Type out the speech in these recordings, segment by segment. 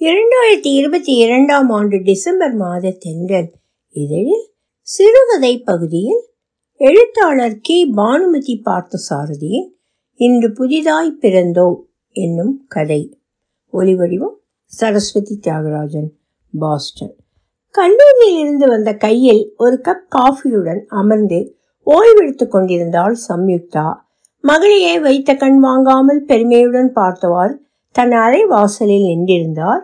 இரண்டாயிரத்தி இருபத்தி இரண்டாம் ஆண்டு டிசம்பர் மாத தென்றல் இதழில் சிறுகதை பகுதியில் எழுத்தாளர் கி பானுமதி பார்த்தசாரதியின் இன்று புதிதாய் பிறந்தோ என்னும் கதை ஒலிவடிவம் சரஸ்வதி தியாகராஜன் பாஸ்டன் கல்லூரியில் இருந்து வந்த கையில் ஒரு கப் காஃபியுடன் அமர்ந்து ஓய்வெடுத்துக் கொண்டிருந்தாள் சம்யுக்தா மகளையே வைத்த கண் வாங்காமல் பெருமையுடன் பார்த்தவாறு தன் அறை வாசலில் நின்றிருந்தார்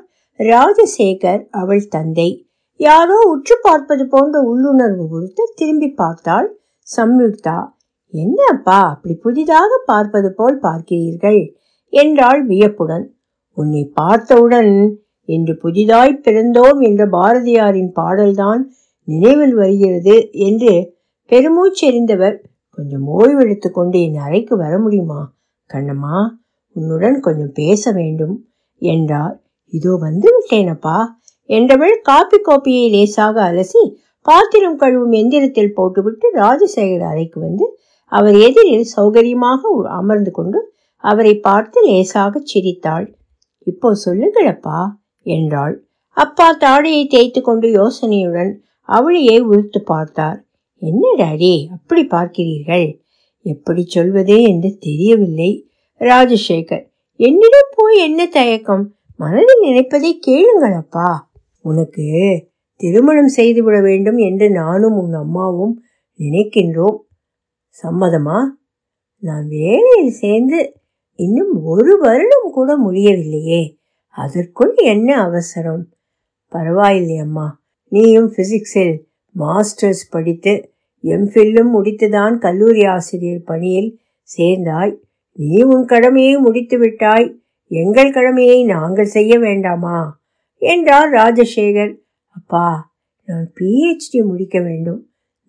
ராஜசேகர் அவள் தந்தை யாரோ உற்று பார்ப்பது போன்ற உள்ளுணர்வு கொடுத்து திரும்பி பார்த்தாள் சம்யுக்தா என்ன அப்பா அப்படி புதிதாக பார்ப்பது போல் பார்க்கிறீர்கள் என்றாள் வியப்புடன் உன்னை பார்த்தவுடன் இன்று புதிதாய் பிறந்தோம் என்ற பாரதியாரின் பாடல்தான் நினைவில் வருகிறது என்று பெருமூச்செறிந்தவர் கொஞ்சம் ஓய்வெடுத்துக் கொண்டு என் அறைக்கு வர முடியுமா கண்ணம்மா உன்னுடன் கொஞ்சம் பேச வேண்டும் என்றார் இதோ வந்து விட்டேனப்பா என்றவள் காப்பி கோப்பையை லேசாக அலசி பாத்திரம் கழுவும் எந்திரத்தில் போட்டுவிட்டு ராஜசேகர் அறைக்கு வந்து அவர் எதிரில் சௌகரியமாக அமர்ந்து கொண்டு அவரை பார்த்து லேசாக சிரித்தாள் இப்போ சொல்லுங்களப்பா என்றாள் அப்பா தாடையை தேய்த்து கொண்டு யோசனையுடன் அவளையே உறுத்து பார்த்தார் என்ன டாடி அப்படி பார்க்கிறீர்கள் எப்படி சொல்வது என்று தெரியவில்லை ராஜசேகர் என்னிடம் போய் என்ன தயக்கம் மனதில் நினைப்பதை கேளுங்கள் அப்பா உனக்கு திருமணம் செய்துவிட வேண்டும் என்று நானும் உன் அம்மாவும் நினைக்கின்றோம் சம்மதமா நான் வேலையில் சேர்ந்து இன்னும் ஒரு வருடம் கூட முடியவில்லையே அதற்குள் என்ன அவசரம் பரவாயில்லை அம்மா நீயும் பிசிக்ஸில் மாஸ்டர்ஸ் படித்து எம்ஃபில்லும் முடித்துதான் கல்லூரி ஆசிரியர் பணியில் சேர்ந்தாய் நீ உன் கடமையை முடித்து விட்டாய் எங்கள் கடமையை நாங்கள் செய்ய வேண்டாமா என்றார் ராஜசேகர் அப்பா நான் பிஹெச்டி முடிக்க வேண்டும்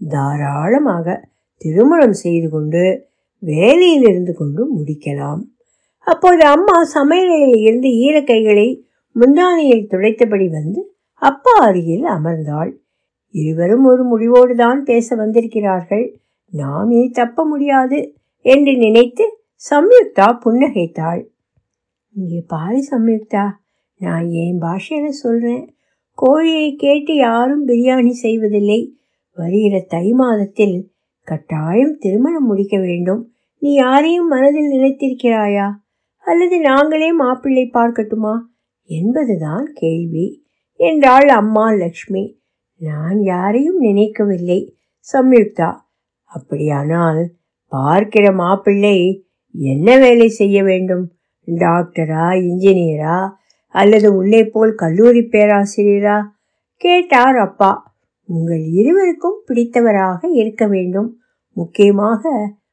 தாராளமாக திருமணம் செய்து கொண்டு வேலையில் இருந்து கொண்டு முடிக்கலாம் அப்போது அம்மா சமையலில் இருந்து ஈரக்கைகளை முந்தானையில் துடைத்தபடி வந்து அப்பா அருகில் அமர்ந்தாள் இருவரும் ஒரு முடிவோடு தான் பேச வந்திருக்கிறார்கள் நாம் இனி தப்ப முடியாது என்று நினைத்து சம்யுக்தா புன்னகைத்தாள் இங்கே பாரு சம்யுக்தா நான் என் பாஷையில சொல்றேன் கோழியை கேட்டு யாரும் பிரியாணி செய்வதில்லை வருகிற தை மாதத்தில் கட்டாயம் திருமணம் முடிக்க வேண்டும் நீ யாரையும் மனதில் நினைத்திருக்கிறாயா அல்லது நாங்களே மாப்பிள்ளை பார்க்கட்டுமா என்பதுதான் கேள்வி என்றாள் அம்மா லக்ஷ்மி நான் யாரையும் நினைக்கவில்லை சம்யுக்தா அப்படியானால் பார்க்கிற மாப்பிள்ளை என்ன வேலை செய்ய வேண்டும் டாக்டரா இன்ஜினியரா அல்லது உன்னை போல் கல்லூரி பேராசிரியரா கேட்டார் அப்பா உங்கள் இருவருக்கும் பிடித்தவராக இருக்க வேண்டும் முக்கியமாக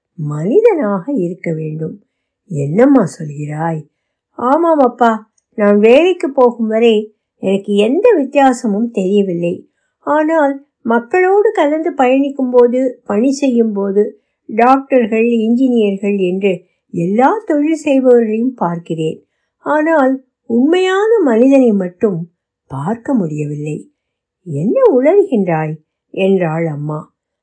மனிதனாக இருக்க வேண்டும் என்னம்மா சொல்கிறாய் ஆமாம் அப்பா நான் வேலைக்கு போகும் வரை எனக்கு எந்த வித்தியாசமும் தெரியவில்லை ஆனால் மக்களோடு கலந்து பயணிக்கும் போது பணி செய்யும் போது டாக்டர்கள் இன்ஜினியர்கள் என்று எல்லா தொழில் செய்பவர்களையும் பார்க்கிறேன் ஆனால் உண்மையான மனிதனை மட்டும் பார்க்க முடியவில்லை என்ன உளறுகின்றாய் என்றாள் அம்மா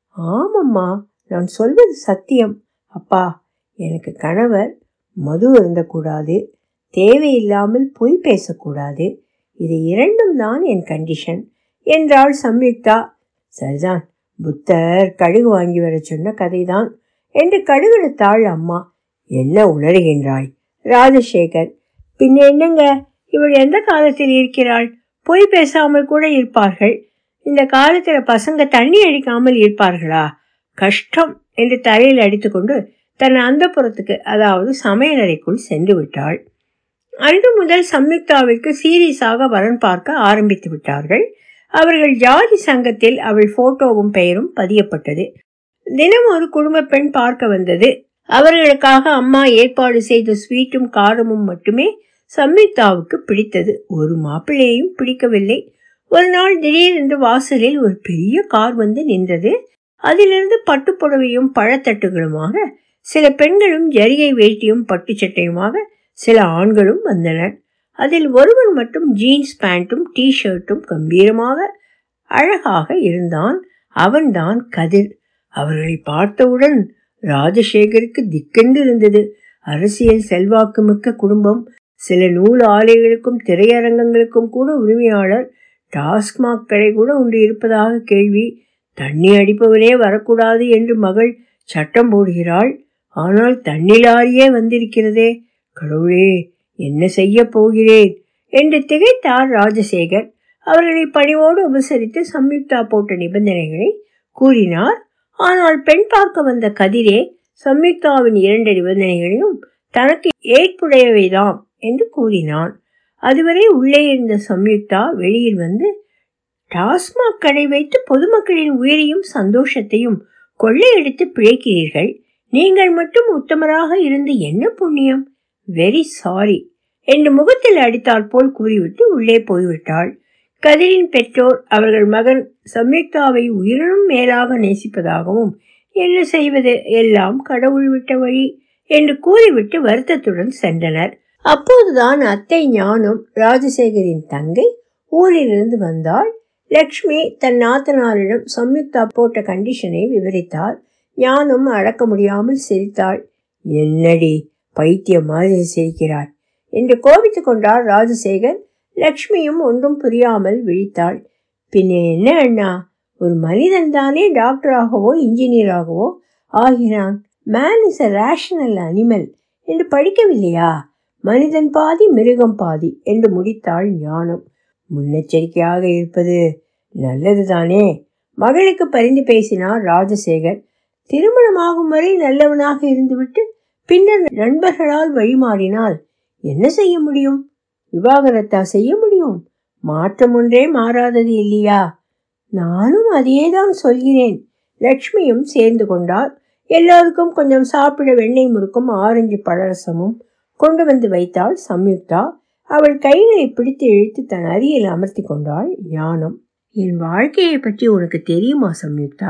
ஆமம்மா நான் சொல்வது சத்தியம் அப்பா எனக்கு கணவர் மது இருந்தக்கூடாது தேவையில்லாமல் பொய் பேசக்கூடாது இது இரண்டும் தான் என் கண்டிஷன் என்றாள் சம்யுக்தா சரிதான் புத்தர் கடுகு வாங்கி வர சொன்ன கதைதான் என்று கடுகெடுத்தாள் அம்மா என்ன உணர்கின்றாய் ராஜசேகர் பின்ன என்னங்க இவள் எந்த காலத்தில் இருக்கிறாள் பொய் பேசாமல் கூட இருப்பார்கள் இந்த காலத்துல பசங்க தண்ணி அடிக்காமல் இருப்பார்களா கஷ்டம் என்று தலையில் அடித்துக்கொண்டு தன் அந்த புறத்துக்கு அதாவது சமையலறைக்குள் சென்று விட்டாள் அன்று முதல் சம்யுக்தாவிற்கு சீரியஸாக வரன் பார்க்க ஆரம்பித்து விட்டார்கள் அவர்கள் ஜாதி சங்கத்தில் அவள் போட்டோவும் பெயரும் பதியப்பட்டது தினம் ஒரு குடும்ப பெண் பார்க்க வந்தது அவர்களுக்காக அம்மா ஏற்பாடு செய்த ஸ்வீட்டும் காரமும் மட்டுமே சம்யுக்தாவுக்கு பிடித்தது ஒரு மாப்பிள்ளையையும் பிடிக்கவில்லை ஒரு நாள் திடீரென்று வாசலில் ஒரு பெரிய கார் வந்து நின்றது அதிலிருந்து பட்டுப்புடவையும் பழத்தட்டுகளுமாக சில பெண்களும் ஜரிகை வேட்டியும் பட்டு சட்டையுமாக சில ஆண்களும் வந்தனர் அதில் ஒருவன் மட்டும் ஜீன்ஸ் பேண்ட்டும் டி ஷர்ட்டும் கம்பீரமாக அழகாக இருந்தான் அவன்தான் கதிர் அவர்களை பார்த்தவுடன் ராஜசேகருக்கு திக்கென்று இருந்தது அரசியல் செல்வாக்கு மிக்க குடும்பம் சில நூல் ஆலைகளுக்கும் திரையரங்கங்களுக்கும் கூட உரிமையாளர் டாஸ்மாக் கடை கூட ஒன்று இருப்பதாக கேள்வி தண்ணி அடிப்பவனே வரக்கூடாது என்று மகள் சட்டம் போடுகிறாள் ஆனால் தண்ணி லாரியே வந்திருக்கிறதே கடவுளே என்ன செய்ய போகிறேன் என்று திகைத்தார் ராஜசேகர் அவர்களை பணிவோடு உபசரித்து சம்யுக்தா போட்ட நிபந்தனைகளை கூறினார் ஆனால் பெண் பார்க்க வந்த கதிரே சம்யுக்தாவின் இரண்டு நிபந்தனைகளையும் தனக்கு ஏற்புடையவைதாம் என்று கூறினான் அதுவரை உள்ளே இருந்த சம்யுக்தா வெளியில் வந்து டாஸ்மாக் கடை வைத்து பொதுமக்களின் உயிரையும் சந்தோஷத்தையும் கொள்ளையடித்து பிழைக்கிறீர்கள் நீங்கள் மட்டும் உத்தமராக இருந்து என்ன புண்ணியம் வெரி சாரி என்று முகத்தில் அடித்தால் போல் கூறிவிட்டு உள்ளே போய்விட்டாள் கதிரின் பெற்றோர் அவர்கள் மகன் சம்யுக்தாவை உயிரினும் மேலாக நேசிப்பதாகவும் என்ன செய்வது எல்லாம் கடவுள் விட்ட வழி என்று கூறிவிட்டு வருத்தத்துடன் சென்றனர் அப்போதுதான் அத்தை ஞானம் ராஜசேகரின் தங்கை ஊரிலிருந்து வந்தாள் லக்ஷ்மி தன் நாத்தனாரிடம் சம்யுக்தா போட்ட கண்டிஷனை விவரித்தாள் ஞானம் அடக்க முடியாமல் சிரித்தாள் என்னடி பைத்தியம் மாதிரி சிரிக்கிறாய் என்று கோபித்துக் கொண்டார் ராஜசேகர் லக்ஷ்மியும் ஒன்றும் புரியாமல் விழித்தாள் பின்ன என்ன அண்ணா ஒரு மனிதன் தானே டாக்டராகவோ இன்ஜினியராகவோ ஆகிறான் man is a rational animal என்று படிக்கவில்லையா மனிதன் பாதி மிருகம் பாதி என்று முடித்தாள் ஞானம் முன்னெச்சரிக்கையாக இருப்பது நல்லதுதானே மகளுக்கு பரிந்து பேசினார் ராஜசேகர் திருமணமாகும் வரை நல்லவனாக இருந்துவிட்டு பின்னர் நண்பர்களால் வழிமாறினால் என்ன செய்ய முடியும் விவாகரத்தா செய்ய முடியும் மாற்றம் ஒன்றே மாறாதது இல்லையா நானும் அதையேதான் சொல்கிறேன் லக்ஷ்மியும் சேர்ந்து கொண்டார் எல்லாருக்கும் கொஞ்சம் சாப்பிட வெண்ணெய் முறுக்கும் ஆரஞ்சு பழரசமும் கொண்டு வந்து வைத்தாள் சம்யுக்தா அவள் கைகளை பிடித்து இழுத்து தன் அருகில் அமர்த்தி கொண்டாள் ஞானம் என் வாழ்க்கையை பற்றி உனக்கு தெரியுமா சம்யுக்தா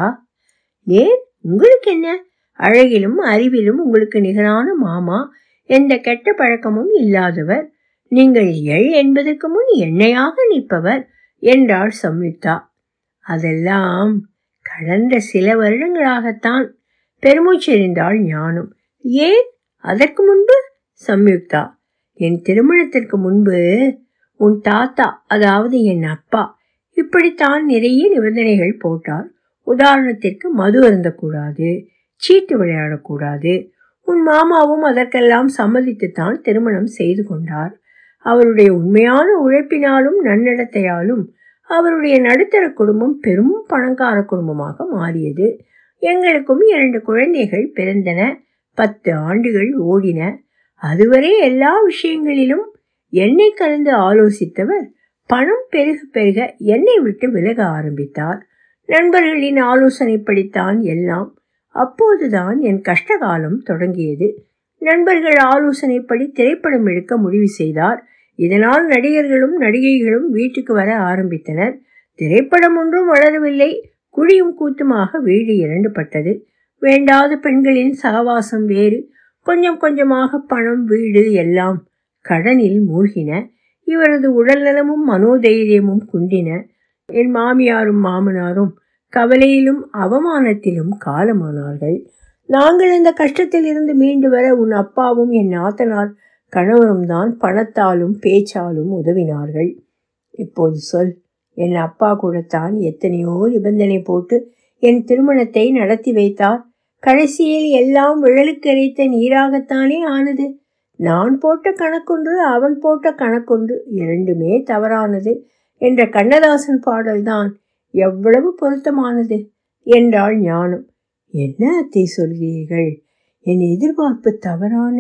ஏன் உங்களுக்கு என்ன அழகிலும் அறிவிலும் உங்களுக்கு நிகரான மாமா எந்த கெட்ட பழக்கமும் இல்லாதவர் நீங்கள் எள் என்பதற்கு முன் எண்ணெயாக நிற்பவர் என்றாள் சம்யுக்தா அதெல்லாம் கடந்த சில வருடங்களாகத்தான் பெருமூச்செறிந்தாள் ஞானம் ஏன் அதற்கு முன்பு சம்யுக்தா என் திருமணத்திற்கு முன்பு உன் தாத்தா அதாவது என் அப்பா இப்படித்தான் நிறைய நிபந்தனைகள் போட்டார் உதாரணத்திற்கு மது அருந்தக்கூடாது சீட்டு விளையாடக்கூடாது உன் மாமாவும் அதற்கெல்லாம் சம்மதித்துத்தான் திருமணம் செய்து கொண்டார் அவருடைய உண்மையான உழைப்பினாலும் நன்னடத்தையாலும் அவருடைய நடுத்தர குடும்பம் பெரும் பணக்கார குடும்பமாக மாறியது எங்களுக்கும் இரண்டு குழந்தைகள் பிறந்தன பத்து ஆண்டுகள் ஓடின அதுவரை எல்லா விஷயங்களிலும் என்னை கலந்து ஆலோசித்தவர் பணம் பெருக பெருக என்னை விட்டு விலக ஆரம்பித்தார் நண்பர்களின் ஆலோசனைப்படித்தான் எல்லாம் அப்போதுதான் என் கஷ்டகாலம் தொடங்கியது நண்பர்கள் ஆலோசனைப்படி திரைப்படம் எடுக்க முடிவு செய்தார் இதனால் நடிகர்களும் நடிகைகளும் வீட்டுக்கு வர ஆரம்பித்தனர் திரைப்படம் ஒன்றும் வளரவில்லை குழியும் கூத்துமாக வீடு இரண்டுபட்டது வேண்டாத பெண்களின் சகவாசம் வேறு கொஞ்சம் கொஞ்சமாக பணம் வீடு எல்லாம் கடனில் மூழ்கின இவரது உடல்நலமும் மனோதைரியமும் குன்றின என் மாமியாரும் மாமனாரும் கவலையிலும் அவமானத்திலும் காலமானார்கள் நாங்கள் இந்த கஷ்டத்தில் இருந்து மீண்டு வர உன் அப்பாவும் என் நாத்தனார் கணவரும் தான் பணத்தாலும் பேச்சாலும் உதவினார்கள் இப்போது சொல் என் அப்பா கூடத்தான் எத்தனையோ நிபந்தனை போட்டு என் திருமணத்தை நடத்தி வைத்தார் கடைசியில் எல்லாம் விழலுக்கரைத்த நீராகத்தானே ஆனது நான் போட்ட கணக்கொன்று அவன் போட்ட கணக்கொன்று இரண்டுமே தவறானது என்ற கண்ணதாசன் பாடல்தான் எவ்வளவு பொருத்தமானது என்றாள் ஞானம் என்ன அத்தை சொல்கிறீர்கள் என் எதிர்பார்ப்பு தவறான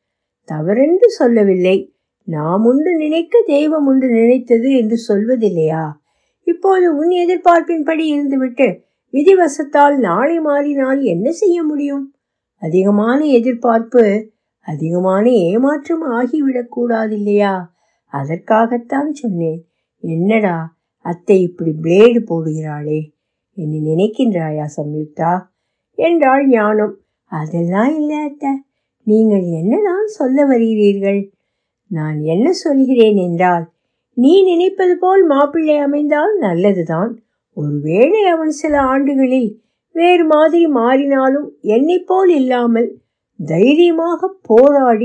தவறென்று சொல்லவில்லை நாம் ஒன்று நினைக்க தெய்வம் ஒன்று நினைத்தது என்று சொல்வதில்லையா இப்போது உன் எதிர்பார்ப்பின்படி இருந்துவிட்டு விதிவசத்தால் நாளை மாறினால் என்ன செய்ய முடியும் அதிகமான எதிர்பார்ப்பு அதிகமான ஏமாற்றம் ஆகிவிடக் கூடாது இல்லையா அதற்காகத்தான் சொன்னேன் என்னடா அத்தை இப்படி பிளேடு போடுகிறாளே என்னை நினைக்கின்றாயா சம்யுக்தா என்றாள் ஞானம் அதெல்லாம் இல்லை அத்தை நீங்கள் என்னதான் சொல்ல வருகிறீர்கள் நான் என்ன சொல்கிறேன் என்றால் நீ நினைப்பது போல் மாப்பிள்ளை அமைந்தால் நல்லதுதான் ஒருவேளை அவன் சில ஆண்டுகளில் வேறு மாதிரி மாறினாலும் என்னை போல் இல்லாமல் தைரியமாக போராடி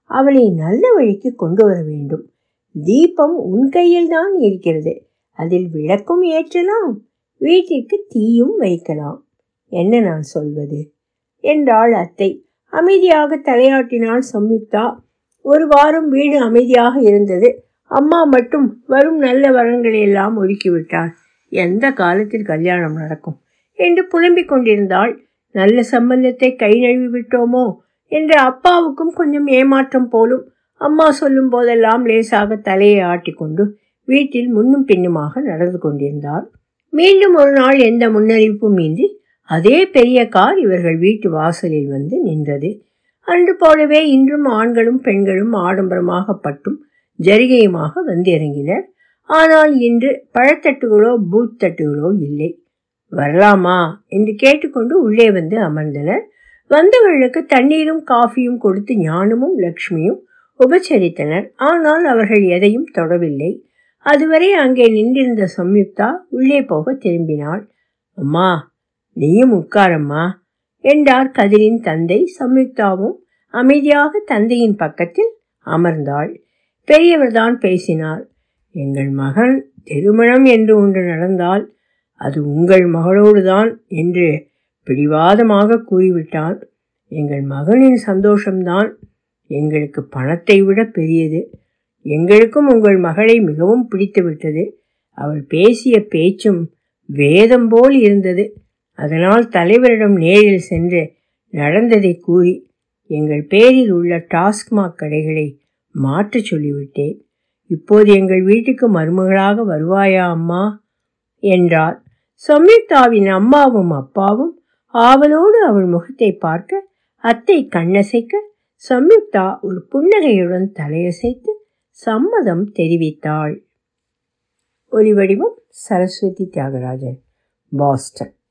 அவளை நல்ல வழிக்கு கொண்டு வர வேண்டும் தீபம் உன் கையில் தான் இருக்கிறது அதில் விளக்கும் ஏற்றலாம் வீட்டிற்கு தீயும் வைக்கலாம் என்ன நான் சொல்வது என்றாள் அத்தை அமைதியாக தலையாட்டினாள் சம்யுக்தா ஒரு வாரம் வீடு அமைதியாக இருந்தது அம்மா மட்டும் வரும் நல்ல வரன்களை எல்லாம் ஒதுக்கிவிட்டார் எந்த காலத்தில் கல்யாணம் நடக்கும் என்று புலம்பிக் கொண்டிருந்தாள் நல்ல சம்பந்தத்தை கை நழுவி விட்டோமோ என்ற அப்பாவுக்கும் கொஞ்சம் ஏமாற்றம் போலும் அம்மா சொல்லும் போதெல்லாம் லேசாக தலையை ஆட்டிக்கொண்டு வீட்டில் முன்னும் பின்னுமாக நடந்து கொண்டிருந்தார் மீண்டும் ஒரு நாள் எந்த முன்னறிவிப்பும் இன்றி அதே பெரிய கார் இவர்கள் வீட்டு வாசலில் வந்து நின்றது அன்று போலவே இன்றும் ஆண்களும் பெண்களும் ஆடம்பரமாக பட்டும் ஜரிகையுமாக வந்து இறங்கினர் ஆனால் இன்று பழத்தட்டுகளோ பூத் தட்டுகளோ இல்லை வரலாமா என்று கேட்டுக்கொண்டு உள்ளே வந்து அமர்ந்தனர் வந்தவர்களுக்கு தண்ணீரும் காஃபியும் கொடுத்து ஞானமும் லக்ஷ்மியும் உபச்சரித்தனர் ஆனால் அவர்கள் எதையும் தொடவில்லை அதுவரை அங்கே நின்றிருந்த சம்யுக்தா உள்ளே போக திரும்பினாள் அம்மா நீயும் உட்காரம்மா என்றார் கதிரின் தந்தை சம்யுக்தாவும் அமைதியாக தந்தையின் பக்கத்தில் அமர்ந்தாள் பெரியவர்தான் பேசினார் எங்கள் மகன் திருமணம் என்று ஒன்று நடந்தால் அது உங்கள் மகளோடுதான் என்று பிடிவாதமாக கூறிவிட்டான் எங்கள் மகனின் சந்தோஷம்தான் எங்களுக்கு பணத்தை விட பெரியது எங்களுக்கும் உங்கள் மகளை மிகவும் பிடித்து விட்டது அவள் பேசிய பேச்சும் வேதம் போல் இருந்தது அதனால் தலைவரிடம் நேரில் சென்று நடந்ததை கூறி எங்கள் பேரில் உள்ள டாஸ்மாக் கடைகளை மாற்றச் சொல்லிவிட்டேன் இப்போது எங்கள் வீட்டுக்கு மருமகளாக வருவாயா அம்மா என்றார் சம்யுக்தாவின் அம்மாவும் அப்பாவும் ஆவலோடு அவள் முகத்தை பார்க்க அத்தை கண்ணசைக்க சம்யுக்தா ஒரு புன்னகையுடன் தலையசைத்து சம்மதம் தெரிவித்தாள் ஒலிவடிவம் சரஸ்வதி தியாகராஜன் பாஸ்டன்